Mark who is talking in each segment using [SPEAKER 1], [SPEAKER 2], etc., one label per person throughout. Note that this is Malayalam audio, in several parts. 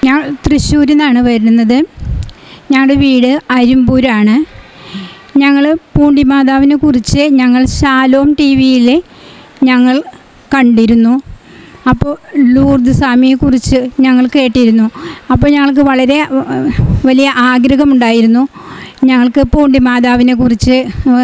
[SPEAKER 1] ഞാൻ തൃശ്ശൂരിൽ നിന്നാണ് വരുന്നത് ഞങ്ങളുടെ വീട് അരിമ്പൂരാണ് ഞങ്ങൾ പൂണ്ടിമാതാവിനെ കുറിച്ച് ഞങ്ങൾ ശാലോം ടി വിയിൽ ഞങ്ങൾ കണ്ടിരുന്നു അപ്പോൾ ലൂർദ് സ്വാമിയെക്കുറിച്ച് ഞങ്ങൾ കേട്ടിരുന്നു അപ്പോൾ ഞങ്ങൾക്ക് വളരെ ഏഹ്, വലിയ ആഗ്രഹമുണ്ടായിരുന്നു ഞങ്ങൾക്ക് പൂണ്ടിമാതാവിനെ കുറിച്ച്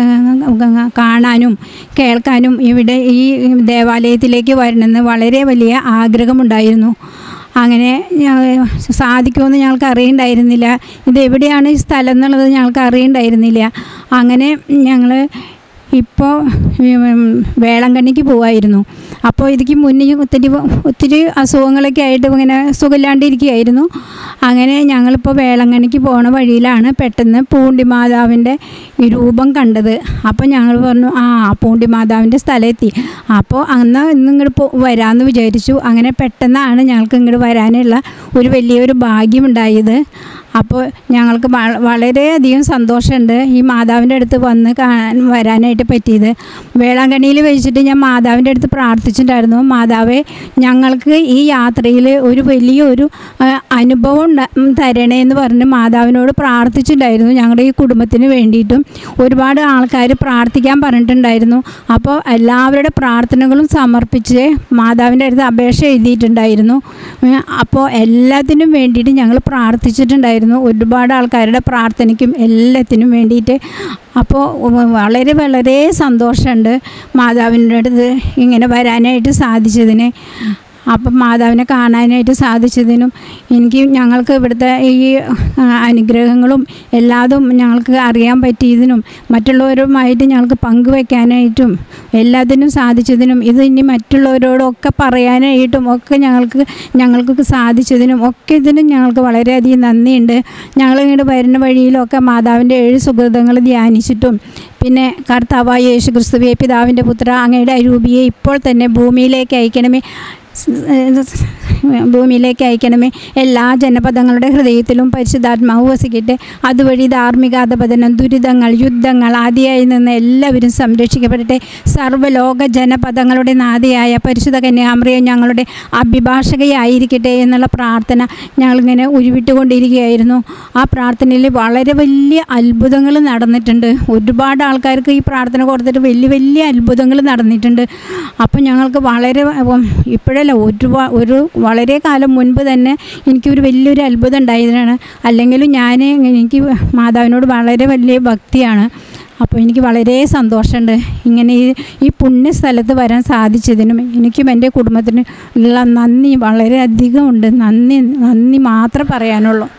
[SPEAKER 1] ഏഹ്, കാണാനും കേൾക്കാനും ഇവിടെ ഈ ദേവാലയത്തിലേക്ക് വരണമെന്ന് വളരെ വലിയ ആഗ്രഹമുണ്ടായിരുന്നു അങ്ങനെ ഞ- സാധിക്കുമെന്ന് ഞങ്ങൾക്ക് അറിയണ്ടായിരുന്നില്ല ഇത് എവിടെയാണ് ഈ സ്ഥലം എന്നുള്ളത് ഞങ്ങൾക്ക് അറിയണ്ടായിരുന്നില്ല അങ്ങനെ ഞങ്ങൾ ഇപ്പോൾ വേളങ്കണ്ണിക്ക് പോവായിരുന്നു അപ്പോൾ ഇതിക്ക് മുന്നേ ഒത്തിരി ഒത്തിരി അസുഖങ്ങളൊക്കെ ആയിട്ട് ഇങ്ങനെ സുഖമില്ലാണ്ടിരിക്കുകയായിരുന്നു അങ്ങനെ ഞങ്ങളിപ്പോൾ വേളങ്കണ്ണിക്ക് പോണ വഴിയിലാണ് പെട്ടെന്ന് പൂണ്ടിമാതാവിൻ്റെ ഈ രൂപം കണ്ടത് അപ്പോൾ ഞങ്ങൾ പറഞ്ഞു ആ പൂണ്ടിമാതാവിൻ്റെ സ്ഥലമെത്തി അപ്പോൾ അന്ന് ഇന്ന് ഇങ്ങോട്ട് പോ വരാമെന്ന് വിചാരിച്ചു അങ്ങനെ പെട്ടെന്നാണ് ഞങ്ങൾക്ക് ഇങ്ങോട്ട് വരാനുള്ള ഒരു വലിയൊരു ഭാഗ്യമുണ്ടായത് അപ്പോൾ ഞങ്ങൾക്ക് വ- വളരെയധികം സന്തോഷമുണ്ട് ഈ മാതാവിൻ്റെ അടുത്ത് വന്ന് കാണാൻ വരാനായിട്ട് പറ്റിയത് വേളാങ്കണ്ണിയിൽ വെച്ചിട്ട് ഞാൻ മാതാവിൻ്റെ അടുത്ത് പ്രാർത്ഥിച്ചിട്ടുണ്ടായിരുന്നു മാതാവേ ഞങ്ങൾക്ക് ഈ യാത്രയിൽ ഒരു വലിയൊരു ആ, അനുഭവം ഉണ്ട- ഉം, തരണേ എന്ന് പറഞ്ഞ് മാതാവിനോട് പ്രാർത്ഥിച്ചിട്ടുണ്ടായിരുന്നു ഞങ്ങളുടെ ഈ കുടുംബത്തിന് വേണ്ടിയിട്ടും ഒരുപാട് ആൾക്കാർ പ്രാർത്ഥിക്കാൻ പറഞ്ഞിട്ടുണ്ടായിരുന്നു അപ്പോൾ എല്ലാവരുടെ പ്രാർത്ഥനകളും സമർപ്പിച്ച് മാതാവിൻ്റെ അടുത്ത് അപേക്ഷ എഴുതിയിട്ടുണ്ടായിരുന്നു ഏ, അപ്പോൾ എല്ലാത്തിനും വേണ്ടിയിട്ട് ഞങ്ങൾ പ്രാർത്ഥിച്ചിട്ടുണ്ടായിരുന്നു ഒരുപാട് ആൾക്കാരുടെ പ്രാർത്ഥനയ്ക്കും എല്ലാത്തിനും വേണ്ടിയിട്ട് അപ്പോൾ വളരെ വളരെ സന്തോഷമുണ്ട് മാതാവിൻ്റെ അടുത്ത് ഇങ്ങനെ വരാനായിട്ട് സാധിച്ചതിന് അപ്പം മാതാവിനെ കാണാനായിട്ട് സാധിച്ചതിനും എനിക്ക് ഞങ്ങൾക്ക് ഇവിടുത്തെ ഈ ആ, അനുഗ്രഹങ്ങളും എല്ലാതും ഞങ്ങൾക്ക് അറിയാൻ പറ്റിയതിനും മറ്റുള്ളവരുമായിട്ട് ഞങ്ങൾക്ക് പങ്കുവെക്കാനായിട്ടും എല്ലാത്തിനും സാധിച്ചതിനും ഇത് ഇനി മറ്റുള്ളവരോടൊക്കെ പറയാനായിട്ടും ഒക്കെ ഞങ്ങൾക്ക് ഞങ്ങൾക്ക് സാധിച്ചതിനും ഒക്കെ ഇതിനും ഞങ്ങൾക്ക് വളരെയധികം നന്ദിയുണ്ട് ഞങ്ങളിങ്ങോട്ട് വരുന്ന വഴിയിലൊക്കെ മാതാവിൻ്റെ ഏഴ് സുഹൃതങ്ങൾ ധ്യാനിച്ചിട്ടും പിന്നെ കർത്താവായ യേശു ക്രിസ്തുവെ പിതാവിൻ്റെ പുത്ര അങ്ങയുടെ അരൂപിയെ ഇപ്പോൾ തന്നെ ഭൂമിയിലേക്ക് അയക്കണമേ ഭൂമിയിലേക്ക് അയക്കണമേ എല്ലാ ജനപദങ്ങളുടെ ഹൃദയത്തിലും പരിശുദ്ധാത്മാവ് വസിക്കട്ടെ അതുവഴി ധാർമ്മികാധപതനം ദുരിതങ്ങൾ യുദ്ധങ്ങൾ ആദിയായി നിന്ന് എല്ലാവരും സംരക്ഷിക്കപ്പെടട്ടെ സർവ്വലോക ജനപദങ്ങളുടെ നാദിയായ പരിശുദ്ധ കന്യാമറിയ ഞങ്ങളുടെ അഭിഭാഷകയായിരിക്കട്ടെ എന്നുള്ള പ്രാർത്ഥന ഞങ്ങളിങ്ങനെ ഉരുവിട്ടുകൊണ്ടിരിക്കുകയായിരുന്നു ആ പ്രാർത്ഥനയിൽ വളരെ വലിയ അത്ഭുതങ്ങൾ നടന്നിട്ടുണ്ട് ഒരുപാട് ആൾക്കാർക്ക് ഈ പ്രാർത്ഥന കൊടുത്തിട്ട് വലിയ വലിയ അത്ഭുതങ്ങൾ നടന്നിട്ടുണ്ട് അപ്പോൾ ഞങ്ങൾക്ക് വളരെ ഉം, ഇപ്പോഴല്ല ഒരുപാ ഒരു വളരെ കാലം മുൻപ് തന്നെ എനിക്കൊരു വലിയൊരു അത്ഭുതം ഉണ്ടായതാണ് അല്ലെങ്കിലും ഞാൻ എനിക്ക് മാതാവിനോട് വളരെ വലിയ ഭക്തിയാണ് അപ്പോൾ എനിക്ക് വളരെ സന്തോഷമുണ്ട് ഇങ്ങനെ ഈ ഈ പുണ്യ സ്ഥലത്ത് വരാൻ സാധിച്ചതിനും എനിക്കും എൻ്റെ കുടുംബത്തിനും ഉള്ള നന്ദി വളരെയധികം ഉണ്ട് നന്ദി നന്ദി മാത്രം പറയാനുള്ളൂ